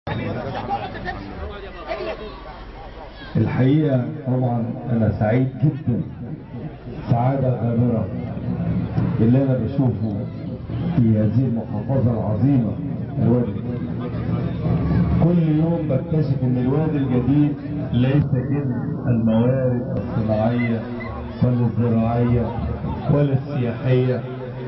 الحقيقة طبعا أنا سعيد جدا سعادة غامرة اللي أنا بشوفه في هذه المحافظة العظيمة الوادي كل يوم بكتشف إن الوادي الجديد ليس كنز الموارد الصناعية ولا الزراعية ولا السياحية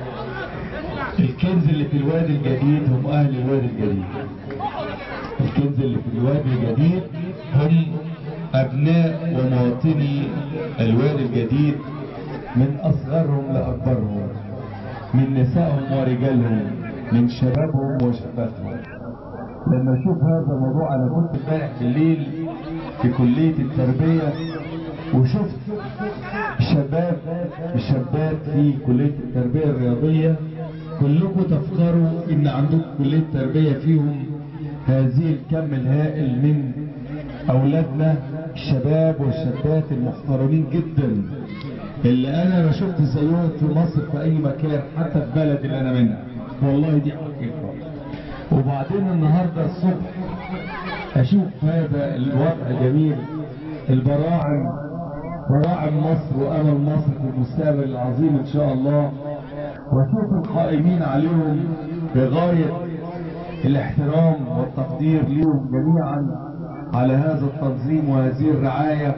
الكنز اللي في الوادي الجديد هم أهل الوادي الجديد الكنز اللي في الوادي الجديد هم أبناء ومواطني الوادي الجديد من أصغرهم لأكبرهم من نسائهم ورجالهم من شبابهم وشبابهم لما أشوف هذا الموضوع أنا كنت امبارح بالليل في كلية التربية وشفت شباب وشابات في كلية التربية الرياضية كلكم تفخروا إن عندكم كلية تربية فيهم هذه الكم الهائل من أولادنا الشباب والشابات المحترمين جدا اللي أنا ما شفت زيهم في مصر في أي مكان حتى في بلد اللي أنا منها والله دي حقيقة وبعدين النهاردة الصبح أشوف هذا الوضع جميل البراعم براعم مصر وأمل مصر في المستقبل العظيم إن شاء الله وأشوف القائمين عليهم بغاية الاحترام والتقدير لهم جميعا على هذا التنظيم وهذه الرعاية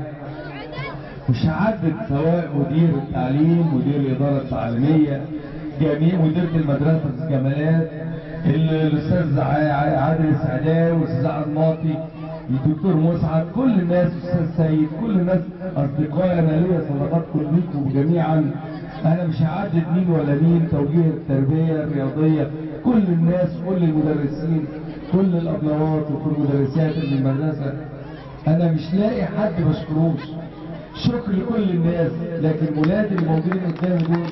مش هعدد سواء مدير التعليم مدير الإدارة التعليمية جميع مديرة المدرسة الجمالات الأستاذ عادل السعداوي والأستاذ عماطي الدكتور مسعد كل الناس أستاذ سيد كل الناس أصدقائي أنا ليا صداقات كلكم جميعا أنا مش هعدد مين ولا مين توجيه التربية الرياضية كل الناس كل المدرسين كل الأبنوات وكل المدرسات من المدرسة أنا مش لاقي حد مشكروش شكر لكل الناس لكن ولادي اللي موجودين قدامي دول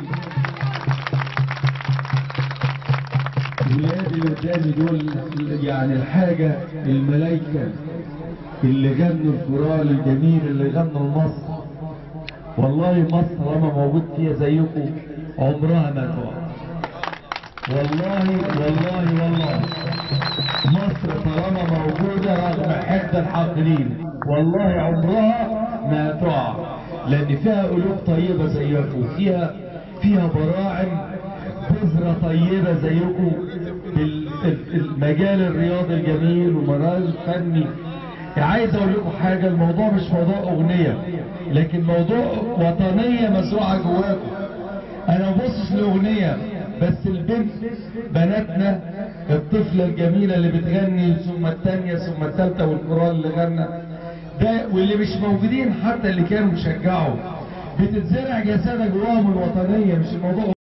ولادي اللي قدامي دول يعني الحاجة الملايكة اللي غنوا الكورال الجميل اللي غنوا لمصر والله مصر طالما موجود فيها زيكم عمرها ما تقع والله والله والله مصر طالما موجودة رغم حد الحاقدين والله عمرها ما تقع لأن فيها قلوب طيبة زيكم فيها فيها براعم بذرة طيبة زيكم المجال الرياضي الجميل ومجال الفني عايز اقول لكم حاجة الموضوع مش موضوع اغنية لكن موضوع وطنية مزروعة جواكم انا ما ببصش لاغنية بس البنت بناتنا الطفلة الجميلة اللي بتغني ثم الثانية ثم الثالثة والكورال اللي غنى ده واللي مش موجودين حتى اللي كانوا بيشجعوا بتتزرع جسادة جواهم الوطنية مش الموضوع